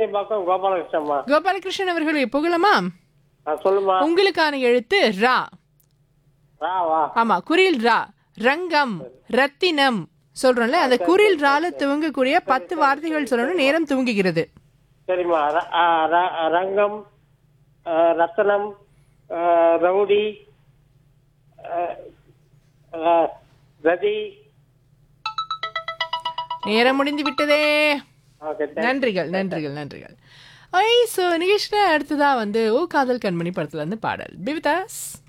பக்கம் கோபாலகிருஷ்ணம்மா கோபாலகிருஷ்ணன் அவர்களே புகழமா ஆ, சொல்லுமா உங்களுக்கான எழுத்து ரா ரா வா ஆமா குரில் ரா ரங்கம் ரத்தினம் சொல்றோம்ல அந்த குரில் ரால துவங்கக்கூடிய பத்து வார்த்தைகள் சொல்லணும் நேரம் துவங்குகிறது சரிம்மா ர- ஆ, ர- ரங்கம் ஆ, ரத்தனம் ஆ, ரவுடி ஆ, ஆ, ரதி நேரம் முடிந்து விட்டதே ஓகே நன்றிகள் நன்றிகள் நன்றிகள் ஐ ஸோ நிகழ்ச்சியில் அடுத்ததா வந்து ஓ காதல் கண்மணி படத்துல இருந்து பாடல் பிவிதாஸ்